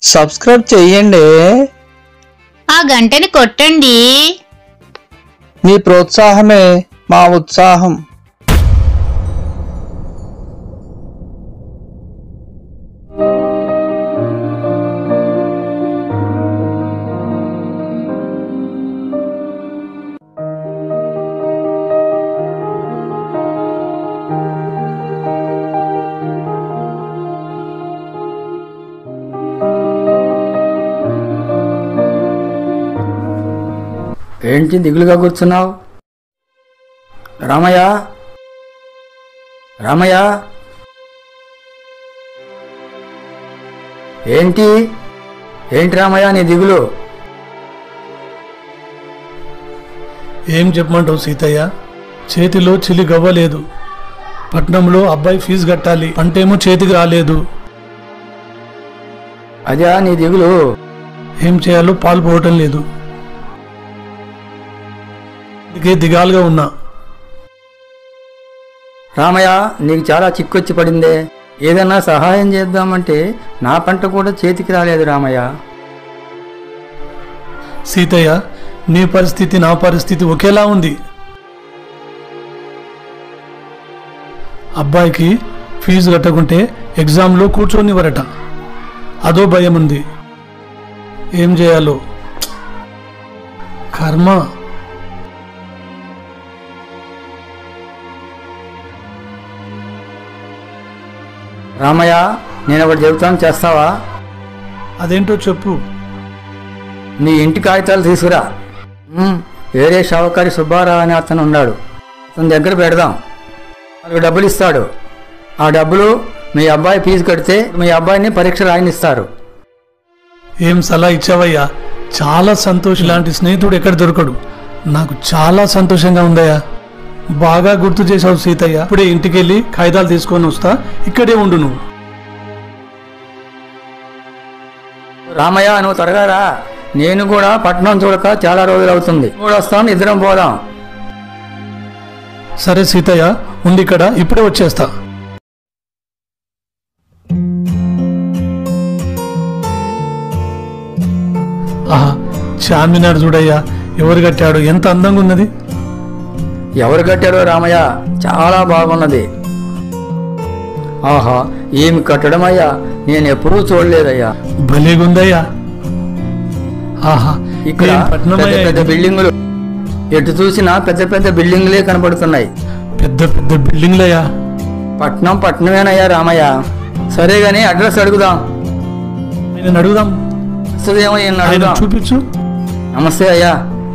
Subscribe చెయ్యండి ఆ గంటని కొట్టండి మీ ప్రోత్సాహమే మా ఉత్సాహం ఏంటి దిగులుగా కూర్చున్నావు రామయ్య రామయ్య ఏంటి ఏంటి రామయ్య నీ దిగులు ఏం చెప్పమంటావు సీతయ్య చేతిలో చిలి గవ్వలేదు పట్నంలో అబ్బాయి ఫీజు కట్టాలి అంటేమో చేతికి రాలేదు అదే నీ దిగులు ఏం చేయాలో పాలు పోవటం లేదు అందుకే దిగాలుగా ఉన్నా రామయ్య నీకు చాలా చిక్కొచ్చి పడిందే ఏదన్నా సహాయం చేద్దామంటే నా పంట కూడా చేతికి రాలేదు రామయ్య సీతయ్య నీ పరిస్థితి నా పరిస్థితి ఒకేలా ఉంది అబ్బాయికి ఫీజు కట్టకుంటే ఎగ్జామ్లో కూర్చొనివ్వరట అదో భయం ఉంది ఏం చేయాలో కర్మ రామయ్య నేను ఒకటి చెబుతాను చేస్తావా అదేంటో చెప్పు నీ ఇంటి కాగితాలు తీసుకురా ఉమ్, వేరే షావకారి సుబ్బారావు అనే అతను ఉన్నాడు అతని దగ్గర పెడదాం వాళ్ళకి డబ్బులు ఇస్తాడు ఆ డబ్బులు మీ అబ్బాయి ఫీజు కడితే మీ అబ్బాయిని పరీక్ష రాయనిస్తారు ఏం సలహా ఇచ్చావయ్యా చాలా సంతోషం ఇలాంటి స్నేహితుడు ఎక్కడ దొరకడు నాకు చాలా సంతోషంగా ఉందయ్యా బాగా గుర్తు చేసావు సీతయ్య ఇప్పుడే ఇంటికి వెళ్ళి కాగితాలు తీసుకొని వస్తా ఇక్కడే ఉండు నువ్వు రామయ్య నువ్వు త్వరగా రా నేను కూడా పట్టణం చూడక చాలా రోజులు అవుతుంది కూడా వస్తాను ఇద్దరం పోదాం సరే సీతయ్య ఉంది ఇక్కడ ఇప్పుడే వచ్చేస్తా ఆహా చార్మినార్ చూడయ్యా ఎవరు కట్టాడు ఎంత అందంగా ఉన్నది ఎవరు కట్టారో రామయ్య చాలా బాగున్నది ఆహా ఏమి కట్టడం అయ్యా నేను ఎప్పుడూ చూడలేదయ్యా భలేగుందయ్యా ఆహా ఇక్కడ ఏం పట్నమయ్యా పెద్ద పెద్ద ఇది? బిల్డింగులు ఎటు చూసినా పెద్ద పెద్ద బిల్డింగులే కనబడుతున్నాయి పెద్ద పెద్ద బిల్డింగ్లయ్యా పట్నం పట్నమేనయ్యా రామయ్య సరే గాని అడ్రస్ అడుగుదాం ఆయన అడుగుదాం వస్తుందేమో ఈయన ఆయన అడుగుదాం చూపించు నమస్తే అయ్యా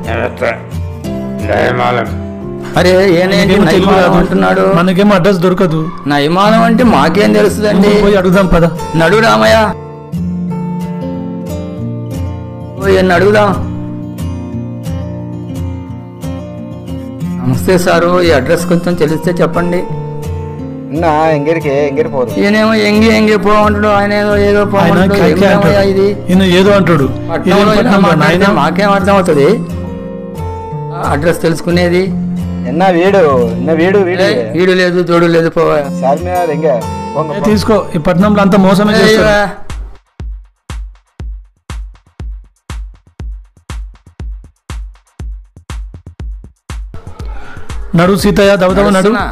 అరే ఏనేంటి మనకేమో తెలుగు నయమానం రాదు. అంటున్నాడు మనకేమో అడ్రస్ దొరకదు నయమానం అంటే మాకేం తెలుస్తుందండి పోయి అడుగుదాం పద నడు రామయ్య ఓ, ఈయన్ని అడుగుదాం నమస్తే సారు ఈ అడ్రస్ కొంచెం తెలిస్తే చెప్పండి ಇನ್ನ ಹೆಂಗಿರಿಕೆ ಹೆಂಗಿರ್ಬೋದು ఈయనేమో ఎంగి ఎంగి పోమంటాడు ఆయన ఏదో ఏదో ఆయన పోమంటాడు ఏం కైకే రామయ్య అంటాడు. ఇది ఈయన ఏదో అంటాడు పట్నంలో ఇదేం ఇలా పట్నం రా మాట్లాడితే నాయనా? మాకేం అర్థం అవుతుంది అడ్రస్ తెలుసుకునేది ಇನ್ನ ವೀಡು ಇನ್ನ ವೀಡು ವೀಡು ఏ, ఈడు లేదు తోడు లేదు పో ಚಾರ್ಮಿನಾರ್ ಹೆಂಗೆ ಹೋಗ ఏ తీసుకో ఈ పట్నంలో అంతా మోసమే చేస్తారు నడు సీతయ్య దవదవ నడు నడుస్తున్నా.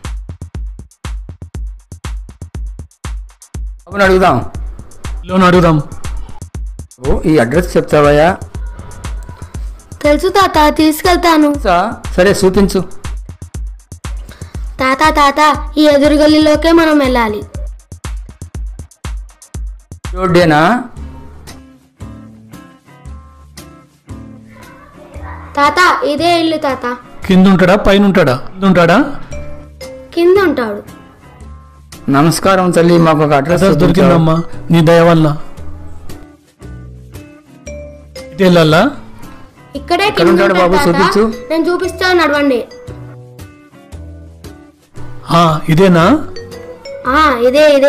బాబుని అడుగుదాం లోన్ అడుగుదాం ఓ, ఈ అడ్రస్ చెప్తావయ్యా తెలుసు తాత తీసుకెళ్తాను సా- సరే చూపించు తాత తాత ఈ ఎదురు గల్లీలోకే మనం వెళ్ళాలి రోడ్డేనా తాత ఇదే ఇల్లు తాత కింద ఉంటాడా పైన ఉంటాడా కింద ఉంటాడా కింద ఉంటాడు నమస్కారం తల్లి మాకు ఒక అడ్రస్ అడ్రస్ దొరికిందమ్మా నీ దయ వల్ల ఇటు వెళ్ళాలా ఇక్కడే ఎక్కడ కింద ఉంటాడు ఉంటాడు బాబు? తాత. చూపించు. నేను చూపిస్తాను నడవండి ఆ, ఇదేనా ఆ ఇదే ఇదే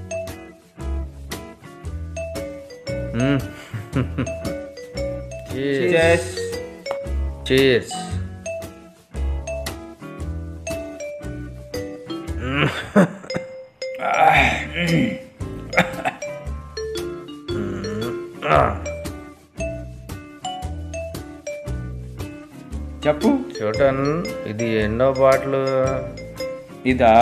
Cheers. చెప్పు చూటన్ ఇది ఎన్నో బాటలు ఇదా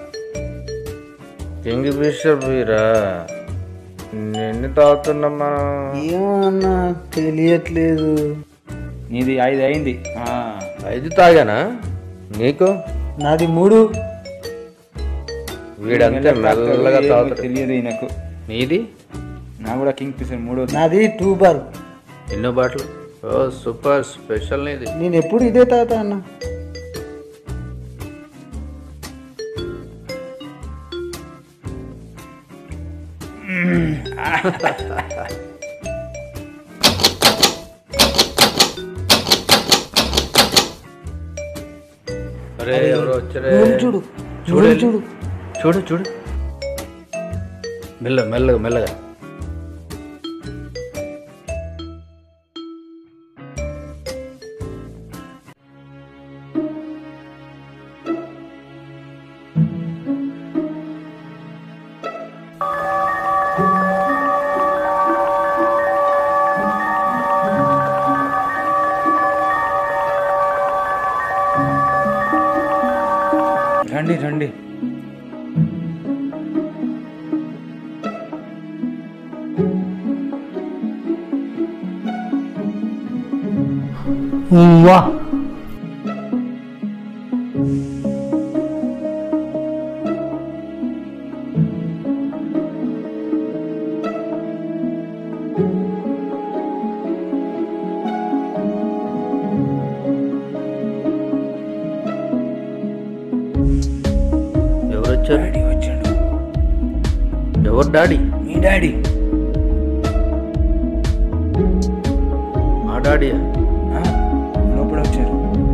కింగ్ బిషప్ వీరా ఎన్ని తాగుతున్నాం మనం ఏమన్నా తెలియట్లేదు నీది ఐదు అయింది ఆ, ఐదు తాగానా నీకు నాది మూడు వీడంతే మెల్లగా ఏమో తాగుతాడు తెలియదు ఈయనకు నీది నాకు కూడా కింగ్ ఫిషర్ మూడో నాది టూ బార్ ఎన్నో బాటలు ఓ సూపర్ స్పెషల్ నీది నేను ఎప్పుడు ఇదే తాగుతా అన్న అరే ఎవరో వచ్చారే చూడు చూడు చూడు చూడు చూడు మెల్ల మెల్లగా మెల్లగా రండి రండి వా ఎవరు వచ్చారు డాడీ వచ్చాడు ఎవరు డాడీ మీ డాడీ మా డాడీయా ఆ, లోపల వచ్చారు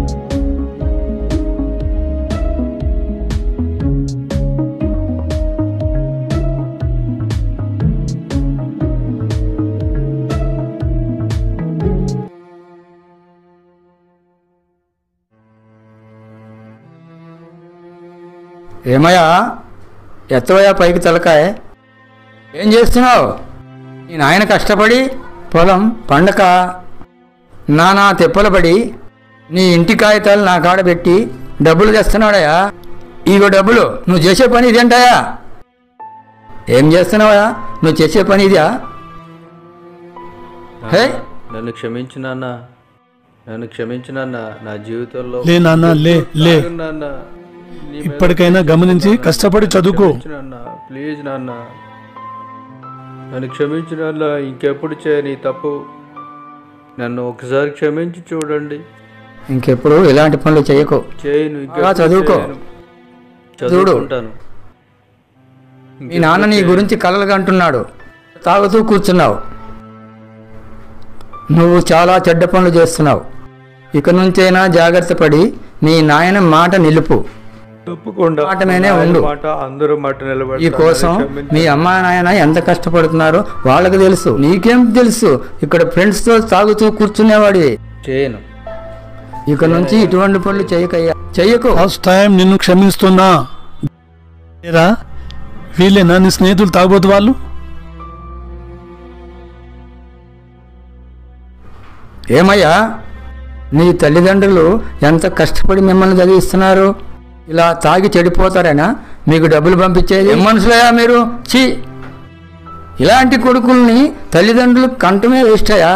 ఏమయ్యా ఎత్తవయ్యా పైకి తలకాయ ఏం చేస్తున్నావు నీ నాయన కష్టపడి పొలం పండక నానా తెప్పలు పడి నీ ఇంటి కాగితాలు నా కాడ పెట్టి డబ్బులు తెస్తున్నాడయ్యా ఇగో డబ్బులు నువ్వు చేసే పని ఇదేంటాయా ఏం చేస్తున్నావా నువ్వు చేసే పని ఇదా హే నన్ను క్షమించు నాన్న నన్ను క్షమించు నాన్న నా జీవితంలో లే నాన్న లే లే తాగు నాన్న నీ మీద ఇప్పటికైనా గమనించి కష్టపడి చదువుకో క్షమించు నాన్న ప్లీజ్ నాన్న నన్ను క్షమించు నాన్న ఇంకెప్పుడు చేయని తప్పు నన్ను ఒకసారి క్షమించి చూడండి ఇంకెప్పుడు ఇలాంటి పనులు చేయకు చేయను బాగా చదువుకో. చదువుకుంటాను మీ నాన్న నీ గురించి కలలుగా అంటున్నాడు తాగుతూ కూర్చున్నావు నువ్వు చాలా చెడ్డ పనులు చేస్తున్నావు ఇక నుంచైనా జాగ్రత్త పడి నీ నాయన మాట నిలుపు తప్పకుండా మాట మీదే ఉండు. మాట అందరూ మాట నిలబడి ఈ కోసం మీ అమ్మా నాయన ఎంత కష్టపడుతున్నారో వాళ్ళకి తెలుసు నీకేం తెలుసు ఇక్కడ ఫ్రెండ్స్తో తాగుతూ కూర్చునేవాడివి చేయను ఇక నుంచి ఇటువంటి పనులు చేయకయ్యా చెయ్యకు ఫస్ట్ టైం నిన్ను క్షమిస్తున్నా ఏరా వీళ్ళేనా నీ స్నేహితులు తాగబోతు వాళ్ళు ఏమయ్యా నీ తల్లిదండ్రులు ఎంత కష్టపడి మిమ్మల్ని చదివిస్తున్నారు ఇలా తాగి చెడిపోతారేనా మీకు డబ్బులు పంపించేది ఏం మనుషులయ్యా మీరు ఛీ ఇలాంటి కొడుకుల్ని తల్లిదండ్రులు కంటమే వేస్టయా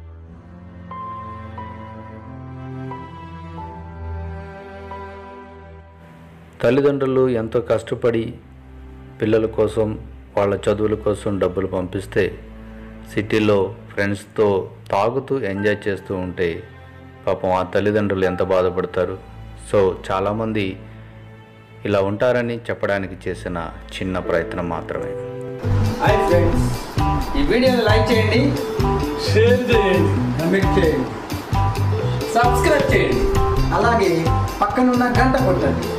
తల్లిదండ్రులు ఎంతో కష్టపడి పిల్లల కోసం వాళ్ళ చదువుల కోసం డబ్బులు పంపిస్తే సిటీలో ఫ్రెండ్స్తో తాగుతూ ఎంజాయ్ చేస్తూ ఉంటే పాపం ఆ తల్లిదండ్రులు ఎంత బాధపడతారు సో చాలామంది ఇలా ఉంటారని చెప్పడానికి చేసిన చిన్న ప్రయత్నం మాత్రమే హాయ్ ఫ్రెండ్స్ ఈ వీడియోని లైక్ చేయండి షేర్ చేయండి కమెంట్ చేయండి సబ్స్క్రైబ్ చేయండి అలాగే పక్కనున్న గంట కొట్టండి